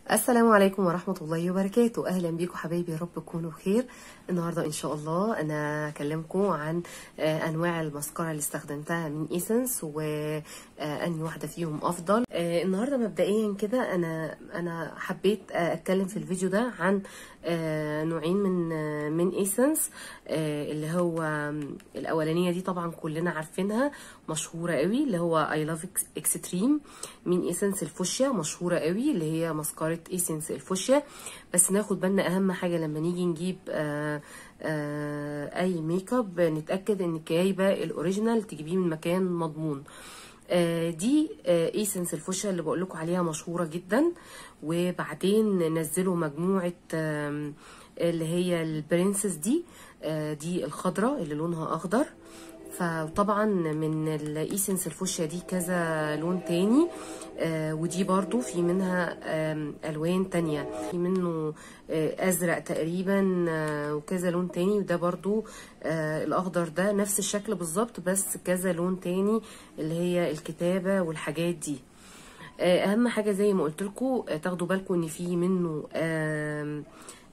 السلام عليكم ورحمة الله وبركاته أهلا بيكم حبايبي يا رب تكونوا بخير النهاردة إن شاء الله أنا أكلمكم عن آه، أنواع الماسكارا اللي استخدمتها من إيسنس وأني واحدة فيهم أفضل آه، النهاردة مبدئيا كده أنا أنا حبيت آه، أتكلم في الفيديو ده عن آه، نوعين من آه، من إيسنس اللي هو آم، الأولانية دي طبعا كلنا عارفينها مشهورة قوي اللي هو اي لاف اكستريم من ايسنس الفوشيا مشهورة قوي اللي هي ماسكارة ايسنس الفوشيا بس ناخد بالنا اهم حاجة لما نيجي نجيب آه آه اي ميك اب نتأكد انك جايبة الاوريجينال تجيبيه من مكان مضمون آه دي آه ايسنس الفوشيا اللي بقول لكم عليها مشهورة جدا وبعدين نزلوا مجموعة آم، اللي هي البرنسس دي آه دي الخضراء اللي لونها اخضر فطبعا من الايسنس الفوشيا دي كذا لون تاني آه ودي برضو في منها آم، الوان تانية في منه آه ازرق تقريبا آه وكذا لون تاني وده برضو آه الاخضر ده نفس الشكل بالظبط بس كذا لون تاني اللي هي الكتابة والحاجات دي آه، اهم حاجه زي ما قلت لكم تاخدوا بالكم ان في منه آم،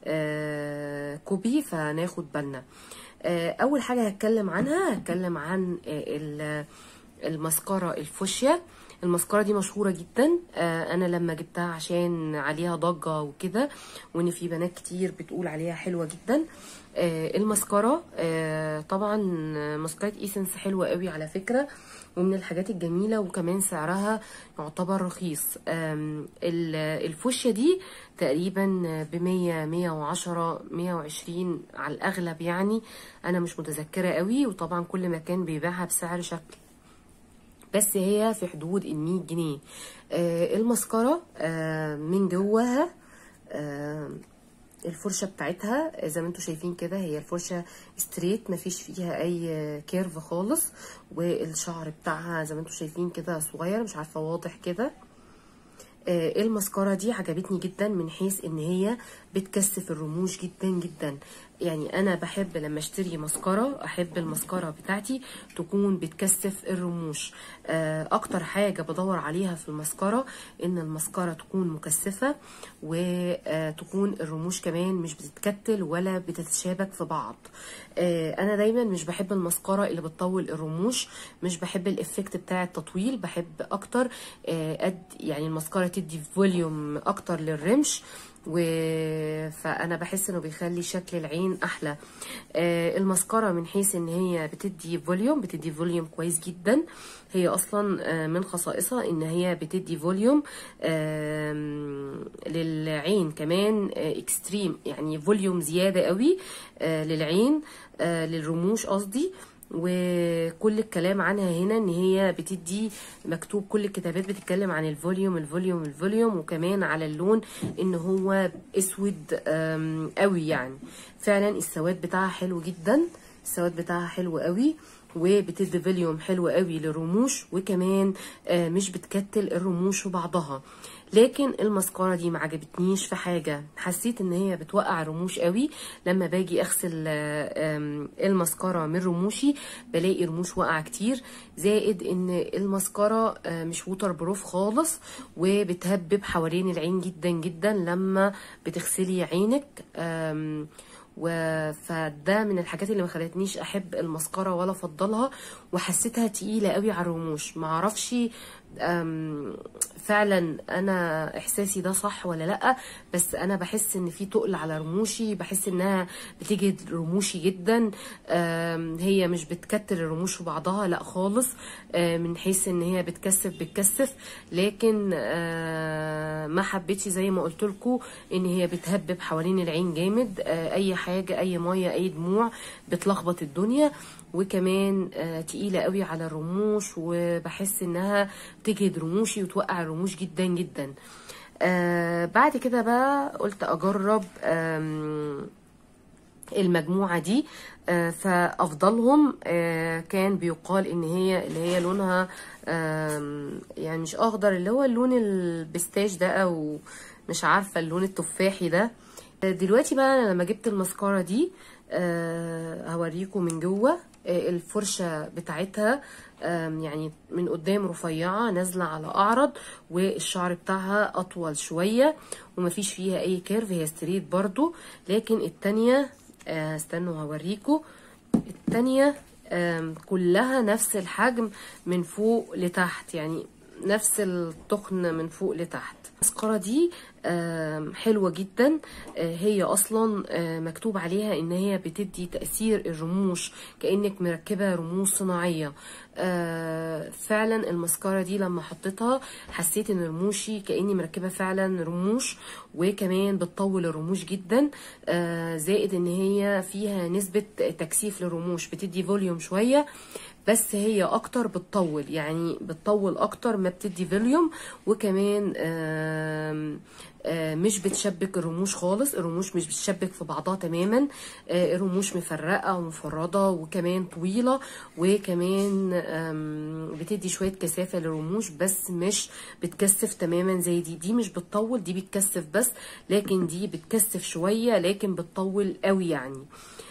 آه، كوبي فناخد بالنا آه، اول حاجه هتكلم عنها هتكلم عن آه، ال- الماسكارا الفوشيا الماسكارا دي مشهورة جدا آه، انا لما جبتها عشان عليها ضجة وكده وان في بنات كتير بتقول عليها حلوة جدا آه، الماسكارا آه، طبعا ماسكارة ايسنس حلوة قوي على فكرة ومن الحاجات الجميلة وكمان سعرها يعتبر رخيص آم، ال- الفوشيا دي تقريبا بمية مية وعشرة مية وعشرين على الأغلب يعني أنا مش متذكرة قوي وطبعا كل مكان بيبيعها بسعر شكل بس هي في حدود ال 100 جنيه آه المسكرة آه من جواها آه الفرشة بتاعتها زي ما انتم شايفين كده هي الفرشة ستريت مفيش فيها اي كيرف خالص والشعر بتاعها زي ما انتم شايفين كده صغير مش عارفة واضح كده آه، الماسكارا دي عجبتني جدا من حيث ان هي بتكثف الرموش جدا جدا يعني انا بحب لما اشتري ماسكارا احب الماسكارا بتاعتي تكون بتكثف الرموش آه، اكتر حاجة بدور عليها في الماسكارا ان الماسكارا تكون مكثفة وتكون الرموش كمان مش بتتكتل ولا بتتشابك في بعض آه، انا دايما مش بحب الماسكارا اللي بتطول الرموش مش بحب الافكت بتاع التطويل بحب اكتر آه، قد يعني الماسكارا تدي فوليوم اكتر للرمش و... فانا بحس انه بيخلي شكل العين احلى آه الماسكارا من حيث ان هي بتدي فوليوم بتدي فوليوم كويس جدا هي اصلا آه من خصائصها ان هي بتدي فوليوم آم، للعين كمان آه اكستريم يعني فوليوم زياده قوي آه للعين آه للرموش قصدي وكل الكلام عنها هنا ان هي بتدي مكتوب كل الكتابات بتتكلم عن الفوليوم الفوليوم الفوليوم وكمان على اللون ان هو اسود آم، قوي يعني فعلا السواد بتاعها حلو جدا السواد بتاعها حلو قوي وبتدي فوليوم حلو قوي للرموش وكمان آه، مش بتكتل الرموش في بعضها لكن الماسكارا دي ما عجبتنيش في حاجه حسيت ان هي بتوقع رموش قوي لما باجي اغسل آه، آم، الماسكارا من رموشي بلاقي رموش واقعه كتير زائد ان الماسكارا آه، مش ووتر بروف خالص وبتهبب حوالين العين جدا جدا لما بتغسلي عينك آم، و... فده من الحاجات اللي ما خلتنيش احب المسكرة ولا افضلها وحسيتها تقيلة قوي على الرموش معرفش أم، فعلا انا احساسي ده صح ولا لا بس انا بحس ان في تقل على رموشي بحس انها بتجد رموشي جدا أم، هي مش بتكتل الرموش في بعضها لا خالص أه، من حيث ان هي بتكثف بتكثف لكن أه، ما حبيتش زي ما قلت لكم ان هي بتهبب حوالين العين جامد أه، اي حاجه اي ميه اي دموع بتلخبط الدنيا وكمان آه، تقيلة قوي على الرموش وبحس انها تجهد رموشي وتوقع الرموش جدا جدا آه بعد كده بقى قلت اجرب آم، المجموعة دي آه، فأفضلهم آه، كان بيقال إن هي اللي هي لونها آم، يعني مش أخضر اللي هو اللون البستاش ده أو مش عارفة اللون التفاحي ده آه، دلوقتي بقى أنا لما جبت الماسكارا دي آه، هوريكم من جوه آه، الفرشه بتاعتها آم، يعني من قدام رفيعه نازله على اعرض والشعر بتاعها اطول شويه ومفيش فيها اي كيرف هي ستريت برضو لكن التانية آه، استنوا هوريكم التانية آم، كلها نفس الحجم من فوق لتحت يعني نفس التخن من فوق لتحت المسكرة دي آم، حلوة جدا آه، هي اصلا آه، مكتوب عليها ان هي بتدي تأثير الرموش كأنك مركبة رموش صناعية آه، فعلا المسكرة دي لما حطيتها حسيت ان رموشي كأني مركبة فعلا رموش وكمان بتطول الرموش جدا آه، زائد ان هي فيها نسبة تكثيف للرموش بتدي فوليوم شوية بس هي اكتر بتطول يعني بتطول اكتر ما بتدي فوليوم وكمان آم، آه، مش بتشبك الرموش خالص الرموش مش بتشبك في بعضها تماما آه، الرموش مفرقة ومفردة وكمان طويلة وكمان آم، بتدي شوية كثافة للرموش بس مش بتكثف تماما زي دي دي مش بتطول دي بتكثف بس لكن دي بتكثف شوية لكن بتطول قوي يعني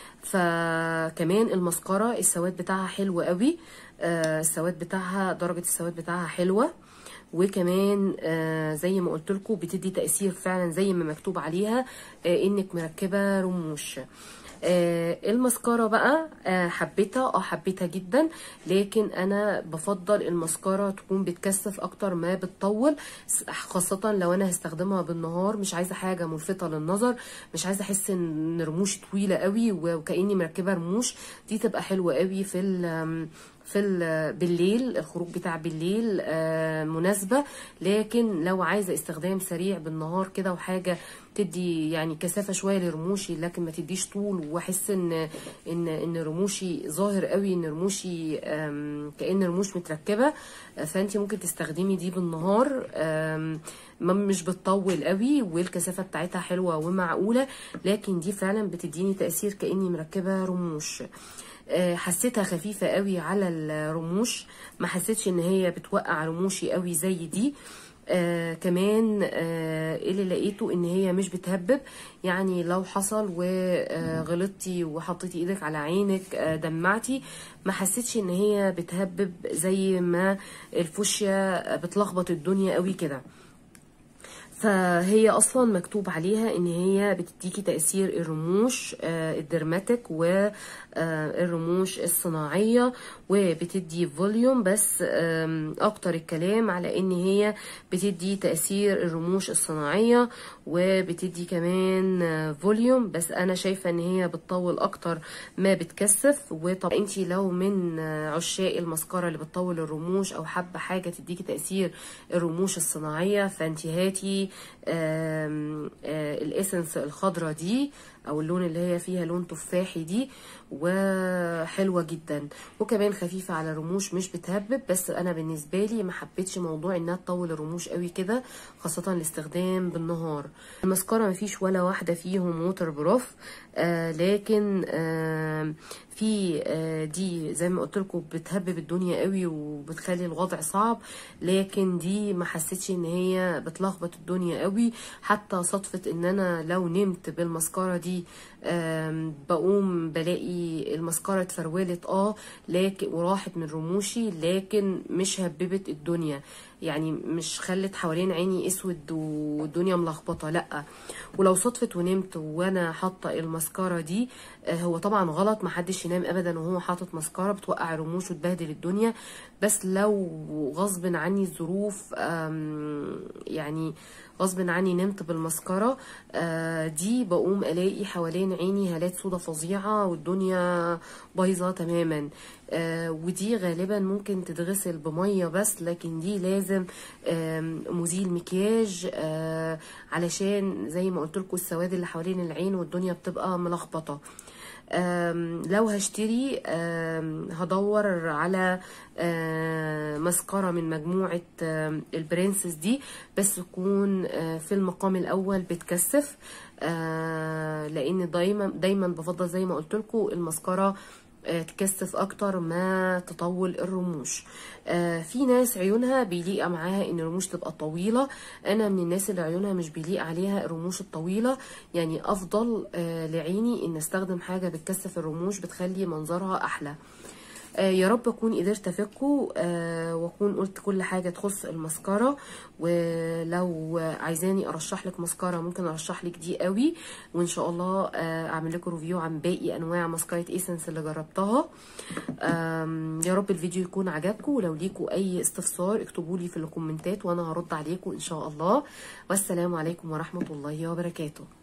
فكمان المسكرة السواد بتاعها حلو قوي آه، السواد بتاعها درجة السواد بتاعها حلوة وكمان آه، زي ما قلت لكم بتدي تأثير فعلا زي ما مكتوب عليها آه، انك مركبة رموش آه، المسكرة بقى آه، حبيتها اه حبيتها جدا لكن انا بفضل المسكرة تكون بتكثف اكتر ما بتطول س- خاصة لو انا هستخدمها بالنهار مش عايزة حاجة ملفتة للنظر مش عايزة احس ان رموشي طويلة قوي وكأني مركبة رموش دي تبقى حلوة قوي في ال في ال- بالليل الخروج بتاع بالليل آه، مناسبة لكن لو عايزة استخدام سريع بالنهار كده وحاجة تدي يعني كثافة شوية لرموشي لكن ما تديش طول واحس ان ان ان رموشي ظاهر قوي ان رموشي آم، كأن رموش متركبة آه، فانت ممكن تستخدمي دي بالنهار آم، ما مش بتطول قوي والكثافة بتاعتها حلوة ومعقولة لكن دي فعلا بتديني تأثير كأني مركبة رموش آه، حسيتها خفيفة قوي على الرموش ما حسيتش ان هي بتوقع رموشي قوي زي دي آه كمان آه اللي لقيته ان هي مش بتهبب يعني لو حصل وغلطتي وحطيتي ايدك على عينك آه دمعتي ما حسيتش ان هي بتهبب زي ما الفوشيا بتلخبط الدنيا قوي كده فهي اصلا مكتوب عليها ان هي بتديكي تاثير الرموش آه، الدرماتيك والرموش الصناعيه وبتدي فوليوم بس آم، اكتر الكلام على ان هي بتدي تاثير الرموش الصناعيه وبتدي كمان آه، فوليوم بس انا شايفه ان هي بتطول اكتر ما بتكثف وطبعا انت لو من آه، عشاق المسكره اللي بتطول الرموش او حابه حاجه تديكي تاثير الرموش الصناعيه فانت هاتي آم، آه، الاسنس الخضراء دي او اللون اللي هي فيها لون تفاحي دي وحلوه جدا وكمان خفيفه على الرموش مش بتهبب بس انا بالنسبه لي ما حبيتش موضوع انها تطول الرموش قوي كده خاصه الاستخدام بالنهار المسكره ما فيش ولا واحده فيهم ووتر بروف آه لكن آه في آه دي زي ما قلت لكم بتهبب الدنيا قوي وبتخلي الوضع صعب لكن دي ما حسيتش ان هي بتلخبط الدنيا قوي حتى صدفة ان انا لو نمت بالمسكرة دي آم، بقوم بلاقي المسكرة اتفرولت اه لكن وراحت من رموشي لكن مش هببت الدنيا يعني مش خلت حوالين عيني اسود والدنيا ملخبطه لا ولو صدفت ونمت وانا حاطه المسكره دي آه، هو طبعا غلط محدش ينام ابدا وهو حاطط مسكره بتوقع الرموش وتبهدل الدنيا بس لو غصب عني الظروف آم، يعني غصب عني نمت بالمسكرة آه، دي بقوم الاقي حوالين عيني هالات سودا فظيعة والدنيا بايظة تماما آه، ودي غالبا ممكن تتغسل بمية بس لكن دي لازم آم، مزيل مكياج آه، علشان زي ما قلت لكم السواد اللي حوالين العين والدنيا بتبقى ملخبطة آم، لو هشتري آم، هدور على آم، مسكرة من مجموعة آم، البرنسس دي بس تكون آه، في المقام الأول بتكثف آه، لأن دايما دايما بفضل زي ما قلت لكم المسكرة آه، تكثف اكتر ما تطول الرموش آه، في ناس عيونها بيليق معاها ان الرموش تبقى طويله انا من الناس اللي عيونها مش بيليق عليها الرموش الطويله يعني افضل آه، لعيني ان استخدم حاجه بتكثف الرموش بتخلي منظرها احلى آه، يا رب اكون قدرت افيدكم آه، واكون قلت كل حاجه تخص المسكره ولو عايزاني ارشح لك مسكره ممكن ارشح لك دي قوي وان شاء الله آه، اعمل لكم ريفيو عن باقي انواع مسكره ايسنس اللي جربتها آم، يا رب الفيديو يكون عجبكم ولو ليكوا اي استفسار اكتبوا لي في الكومنتات وانا هرد عليكم ان شاء الله والسلام عليكم ورحمه الله وبركاته